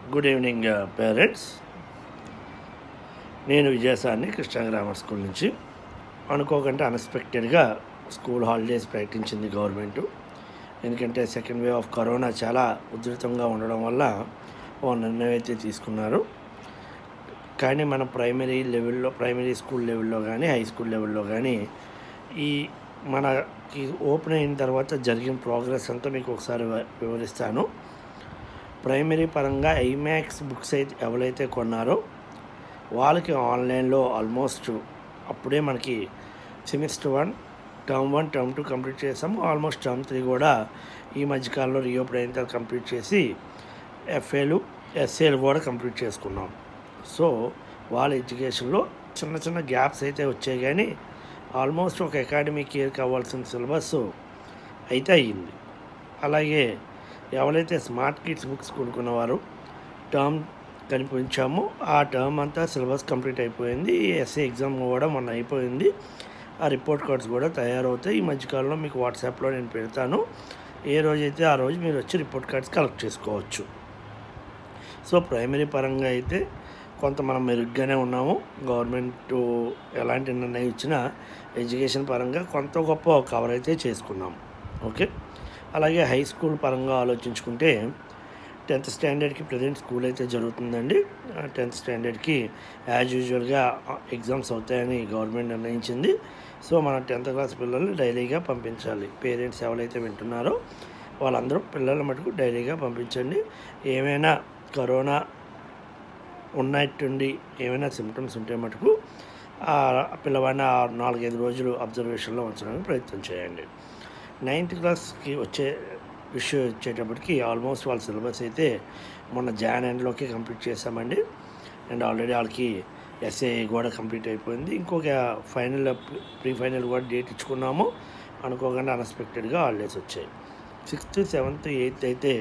Good evening parents నేను విజయసాన్ని Krishna grammar school నుంచి అనుకోకుండా అన్ఎక్స్పెక్టెడ్గా స్కూల్ హాలిడేస్ ప్రకటించింది గవర్నమెంట్ ఎందుకంటే సెకండ్ వేవ్ ఆఫ్ కరోనా చాలా ఉధృతంగా ఉండడం వల్ల ఓ నిర్ణయం అయితే తీసుకున్నారు కానీ మన ప్రైమరీ లెవెల్లో ప్రైమరీ స్కూల్ లెవెల్లో కానీ హై స్కూల్ లెవెల్లో కానీ ఈ మనకి ఓపెన్ అయిన తర్వాత జరిగిన ప్రోగ్రెస్ అంతా మీకు ఒకసారి వ- వివరిస్తాను ప్రైమరీ పరంగా ఐమాక్స్ బుక్స్ అయితే ఎవరైతే కొన్నారో వాళ్ళకి ఆన్లైన్లో ఆల్మోస్ట్ అప్పుడే మనకి semester one term one term two complete చేసాము ఆల్మోస్ట్ టర్మ్ త్రీ కూడా ఈ మధ్యకాలంలో రీఓపెన్ అయిన తర్వాత కంప్లీట్ చేసి ఎఫ్ఏలు ఎస్ఏలు కూడా కంప్లీట్ చేసుకున్నాం సో వాళ్ళ ఎడ్యుకేషన్లో చిన్న చిన్న గ్యాప్స్ అయితే వచ్చాయి కానీ ఆల్మోస్ట్ ఒక అకాడమిక్ ఇయర్ కావాల్సిన సిలబస్ అయితే అయ్యింది అలాగే ఎవరైతే స్మార్ట్ కిడ్స్ బుక్స్ కొనుక్కున్నవారు టర్మ్ కనిపించామో ఆ టర్మ్ అంతా సిలబస్ కంప్లీట్ అయిపోయింది ఎస్ఏ ఎగ్జామ్ కూడా మొన్న అయిపోయింది ఆ రిపోర్ట్ కార్డ్స్ కూడా తయారవుతాయి ఈ మధ్యకాలంలో మీకు వాట్సాప్లో నేను పెడతాను ఏ రోజైతే ఆ రోజు మీరు వచ్చి రిపోర్ట్ కార్డ్స్ కలెక్ట్ చేసుకోవచ్చు సో ప్రైమరీ పరంగా అయితే కొంత మనం మెరుగ్గానే ఉన్నాము గవర్నమెంట్ ఎలాంటి నిర్ణయం ఇచ్చినా ఎడ్యుకేషన్ పరంగా కొంత గొప్ప కవర్ అయితే చేసుకున్నాం ఓకే అలాగే హై స్కూల్ పరంగా ఆలోచించుకుంటే టెన్త్ స్టాండర్డ్కి ప్రజెంట్ స్కూల్ అయితే జరుగుతుందండి టెన్త్ స్టాండర్డ్కి యాజ్ యూజువల్గా ఎగ్జామ్స్ అవుతాయని గవర్నమెంట్ నిర్ణయించింది సో మన టెన్త్ క్లాస్ పిల్లల్ని డైలీగా పంపించాలి పేరెంట్స్ ఎవరైతే వింటున్నారో వాళ్ళందరూ పిల్లల మటుకు డైలీగా పంపించండి ఏమైనా కరోనా ఉన్నట్టుండి ఏమైనా సిమ్టమ్స్ ఉంటే మటుకు ఆ పిల్లవాడిని ఆ నాలుగైదు రోజులు అబ్జర్వేషన్లో ఉంచడానికి ప్రయత్నం చేయండి నైన్త్ క్లాస్కి వచ్చే విషయం వచ్చేటప్పటికి ఆల్మోస్ట్ వాళ్ళ సిలబస్ అయితే మొన్న జాన్ ఎండ్లోకి కంప్లీట్ చేసామండి అండ్ ఆల్రెడీ వాళ్ళకి ఎస్ఏ కూడా కంప్లీట్ అయిపోయింది ఇంకొక ఫైనల్ ప్రీ ఫైనల్ కూడా డేట్ ఇచ్చుకున్నాము అనుకోకుండా అన్ఎక్స్పెక్టెడ్గా హాలిడేస్ వచ్చాయి సిక్స్త్ సెవెంత్ ఎయిత్ అయితే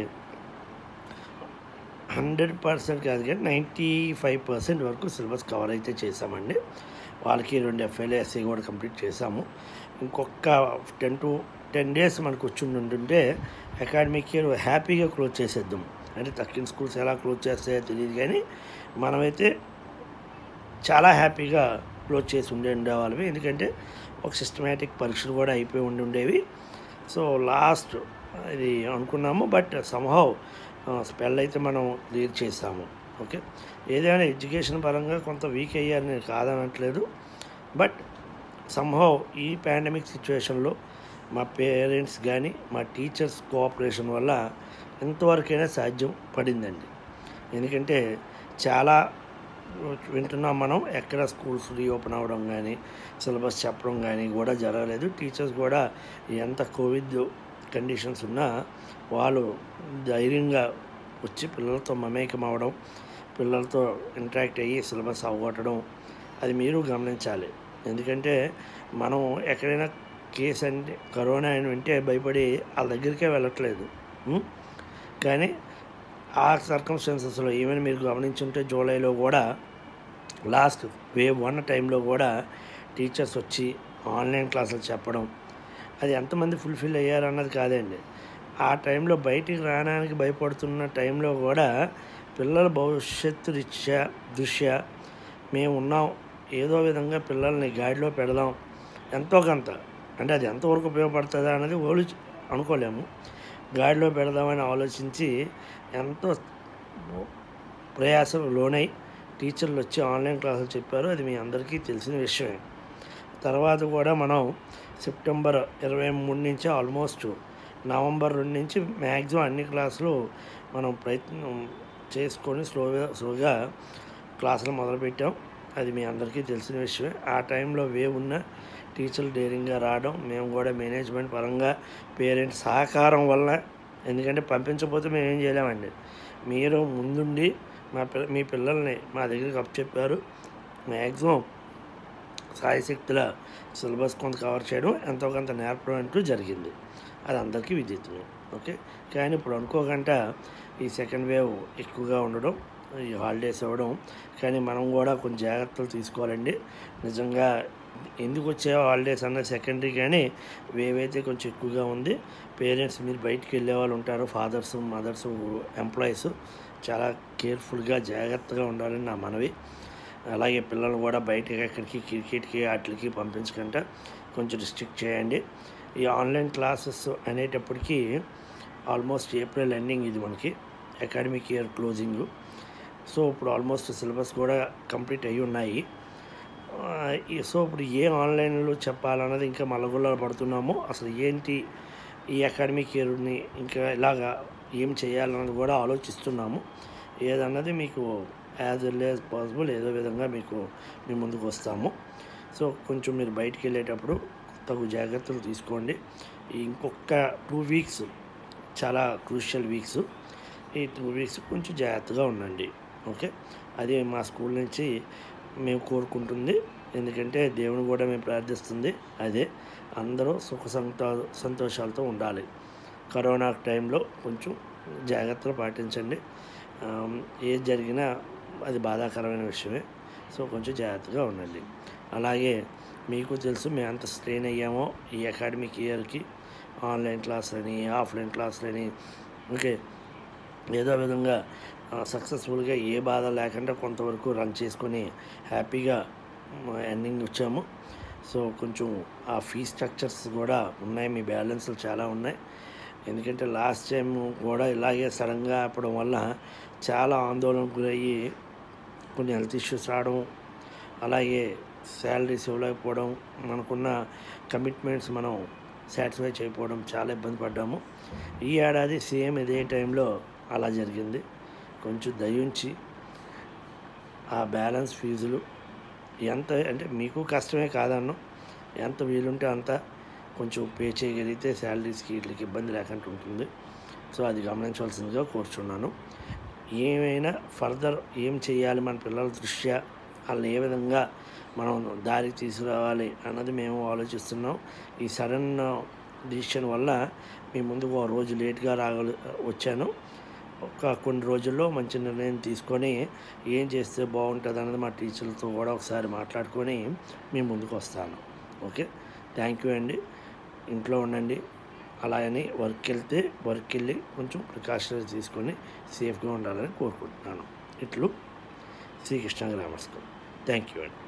హండ్రెడ్ పర్సెంట్ కాదు కానీ నైంటీ ఫైవ్ పర్సెంట్ వరకు సిలబస్ కవర్ అయితే చేసామండి వాళ్ళకి రెండు ఎఫ్ఎల్ఏ ఎస్ఏ కూడా కంప్లీట్ చేసాము ఇంకొక టెన్ టు టెన్ డేస్ మనకు వచ్చి ఉంటుంటే అకాడమిక్ ఇయర్ హ్యాపీగా క్లోజ్ చేసేద్దాం అంటే తక్కిన స్కూల్స్ ఎలా క్లోజ్ చేస్తాయో తెలియదు కానీ మనమైతే చాలా హ్యాపీగా క్లోజ్ చేసి ఉండే ఉండేవాళ్ళవి ఎందుకంటే ఒక సిస్టమేటిక్ పరీక్షలు కూడా అయిపోయి ఉండి ఉండేవి సో లాస్ట్ ఇది అనుకున్నాము బట్ సంహవ్ స్పెల్ అయితే మనం క్లియర్ చేసాము ఓకే ఏదైనా ఎడ్యుకేషన్ పరంగా కొంత వీక్ అయ్యారని నేను కాదనట్లేదు బట్ సంహవ్ ఈ పాండమిక్ సిచ్యువేషన్లో మా పేరెంట్స్ కానీ మా టీచర్స్ కోఆపరేషన్ వల్ల ఎంతవరకైనా సాధ్యం పడిందండి ఎందుకంటే చాలా వింటున్నాం మనం ఎక్కడ స్కూల్స్ రీఓపెన్ అవ్వడం కానీ సిలబస్ చెప్పడం కానీ కూడా జరగలేదు టీచర్స్ కూడా ఎంత కోవిడ్ కండిషన్స్ ఉన్నా వాళ్ళు ధైర్యంగా వచ్చి పిల్లలతో మమేకం అవ్వడం పిల్లలతో ఇంటరాక్ట్ అయ్యి సిలబస్ అవ్వగొట్టడం అది మీరు గమనించాలి ఎందుకంటే మనం ఎక్కడైనా కేసు అంటే కరోనా అని వింటే భయపడి వాళ్ళ దగ్గరికే వెళ్ళట్లేదు ఉం? కానీ ఆ సర్కమ్స్టాన్సెస్లో ఈవెన్ మీరు గమనించుంటే జూలైలో కూడా లాస్ట్ వేవ్ వన్ టైంలో కూడా టీచర్స్ వచ్చి ఆన్లైన్ క్లాసులు చెప్పడం అది ఎంతమంది ఫుల్ఫిల్ అయ్యారన్నది కాదండి ఆ టైంలో బయటికి రావడానికి భయపడుతున్న టైంలో కూడా పిల్లల భవిష్యత్తు రీత్యా దృష్ట్యా మేము ఉన్నాం ఏదో విధంగా పిల్లల్ని గాడిలో పెడదాం ఎంతో కొంత అంటే అది ఎంతవరకు ఉపయోగపడుతుందా అన్నది ఓళ్ళు అనుకోలేము గాడిలో పెడదామని ఆలోచించి ఎంతో ప్రయాసం లోనై టీచర్లు వచ్చి ఆన్లైన్ క్లాసులు చెప్పారు అది మీ అందరికీ తెలిసిన విషయమే తర్వాత కూడా మనం సెప్టెంబర్ ఇరవై మూడు నుంచి ఆల్మోస్ట్ నవంబర్ రెండు నుంచి మ్యాక్సిమం అన్ని క్లాసులు మనం ప్రయత్నం చేసుకొని స్లోగా స్లోగా క్లాసులు మొదలుపెట్టాం అది మీ అందరికీ తెలిసిన విషయమే ఆ టైంలో వేవ్ ఉన్న టీచర్లు డేరింగ్గా రావడం మేము కూడా మేనేజ్మెంట్ పరంగా పేరెంట్స్ సహకారం వల్ల ఎందుకంటే పంపించకపోతే మేము ఏం చేయలేమండి మీరు ముందుండి మా పిల్ల మీ పిల్లల్ని మా దగ్గరికి అప్ చెప్పారు మ్యాక్సిమం సాయశక్తుల సిలబస్ కొంత కవర్ చేయడం ఎంతో కొంత నేర్పడం అంటూ జరిగింది అది అందరికీ విదితమే ఓకే కానీ ఇప్పుడు అనుకోకుండా ఈ సెకండ్ వేవ్ ఎక్కువగా ఉండడం ఈ హాలిడేస్ ఇవ్వడం కానీ మనం కూడా కొన్ని జాగ్రత్తలు తీసుకోవాలండి నిజంగా ఎందుకు వచ్చే హాలిడేస్ అన్న సెకండరీ కానీ ఏవైతే కొంచెం ఎక్కువగా ఉంది పేరెంట్స్ మీరు బయటికి వెళ్ళే వాళ్ళు ఉంటారు ఫాదర్స్ మదర్స్ ఎంప్లాయీస్ చాలా కేర్ఫుల్గా జాగ్రత్తగా ఉండాలని నా మనవి అలాగే పిల్లలు కూడా బయటకి ఎక్కడికి క్రికెట్కి వాటికి పంపించకుండా కొంచెం రిస్ట్రిక్ట్ చేయండి ఈ ఆన్లైన్ క్లాసెస్ అనేటప్పటికీ ఆల్మోస్ట్ ఏప్రిల్ ఎండింగ్ ఇది మనకి అకాడమిక్ ఇయర్ క్లోజింగ్ సో ఇప్పుడు ఆల్మోస్ట్ సిలబస్ కూడా కంప్లీట్ అయ్యి ఉన్నాయి ఆ, ఈ- సో ఇప్పుడు ఏ ఆన్లైన్లో చెప్పాలన్నది ఇంకా మలగుల్లో పడుతున్నాము అసలు ఏంటి ఈ అకాడమిక్ ఇయర్ని ఇంకా ఇలాగా ఏం చేయాలన్నది కూడా ఆలోచిస్తున్నాము ఏదన్నది మీకు యాజ్ ఎల్ యాజ్ పాసిబుల్ ఏదో విధంగా మీకు మీ ముందుకు వస్తాము సో కొంచెం మీరు బయటికి వెళ్ళేటప్పుడు తగు జాగ్రత్తలు తీసుకోండి ఈ ఇంకొక టూ వీక్స్ చాలా క్రూషియల్ వీక్స్ ఈ టూ వీక్స్ కొంచెం జాగ్రత్తగా ఉండండి ఓకే అది మా స్కూల్ నుంచి మేము కోరుకుంటుంది ఎందుకంటే దేవుని కూడా మేము ప్రార్థిస్తుంది అదే అందరూ సుఖ సంతో సంతోషాలతో ఉండాలి కరోనా టైంలో కొంచెం జాగ్రత్తలు పాటించండి ఆమ్, ఏది జరిగినా అది బాధాకరమైన విషయమే సో కొంచెం జాగ్రత్తగా ఉండండి అలాగే మీకు తెలుసు మేము ఎంత స్ట్రెయిన్ అయ్యామో ఈ అకాడమిక్ ఇయర్కి ఆన్లైన్ క్లాసులని ఆఫ్లైన్ క్లాసులని ఓకే ఏదో విధంగా సక్సెస్ఫుల్గా ఏ బాధ లేకుండా కొంతవరకు రన్ చేసుకొని హ్యాపీగా ఎండింగ్ వచ్చాము సో కొంచెం ఆ ఫీ స్ట్రక్చర్స్ కూడా ఉన్నాయి మీ బ్యాలెన్స్లు చాలా ఉన్నాయి ఎందుకంటే లాస్ట్ టైం కూడా ఇలాగే సడన్గా అప్పడం వల్ల చాలా ఆందోళనకు గురయ్యి కొన్ని హెల్త్ ఇష్యూస్ రావడం అలాగే శాలరీస్ ఇవ్వలేకపోవడం మనకున్న కమిట్మెంట్స్ మనం సాటిస్ఫై చేయకపోవడం చాలా ఇబ్బంది పడ్డాము ఈ ఏడాది సేమ్ ఇదే టైంలో అలా జరిగింది కొంచెం దయించి ఆ బ్యాలెన్స్ ఫీజులు ఎంత అంటే మీకు కష్టమే కాదన్ను ఎంత వీలుంటే అంత కొంచెం పే చేయగలిగితే శాలరీస్కి వీటికి ఇబ్బంది లేకుండా ఉంటుంది సో అది గమనించవలసిందిగా కోరుచున్నాను ఏమైనా ఫర్దర్ ఏం చేయాలి మన పిల్లల దృష్ట్యా వాళ్ళని ఏ విధంగా మనం దారి తీసుకురావాలి అన్నది మేము ఆలోచిస్తున్నాం ఈ సడన్ డిసిషన్ వల్ల మీ ముందుకు ఒక రోజు లేట్గా రాగల వచ్చాను ఒక కొన్ని రోజుల్లో మంచి నిర్ణయం తీసుకొని ఏం చేస్తే బాగుంటుంది అన్నది మా టీచర్లతో కూడా ఒకసారి మాట్లాడుకొని మీ ముందుకు వస్తాను ఓకే థ్యాంక్ యూ అండి ఇంట్లో ఉండండి అలాగని వర్క్ వెళ్తే వర్క్ వెళ్ళి కొంచెం ప్రికాషనరీ తీసుకొని సేఫ్గా ఉండాలని కోరుకుంటున్నాను ఇట్లు Srikrishna grammar school thank you అండి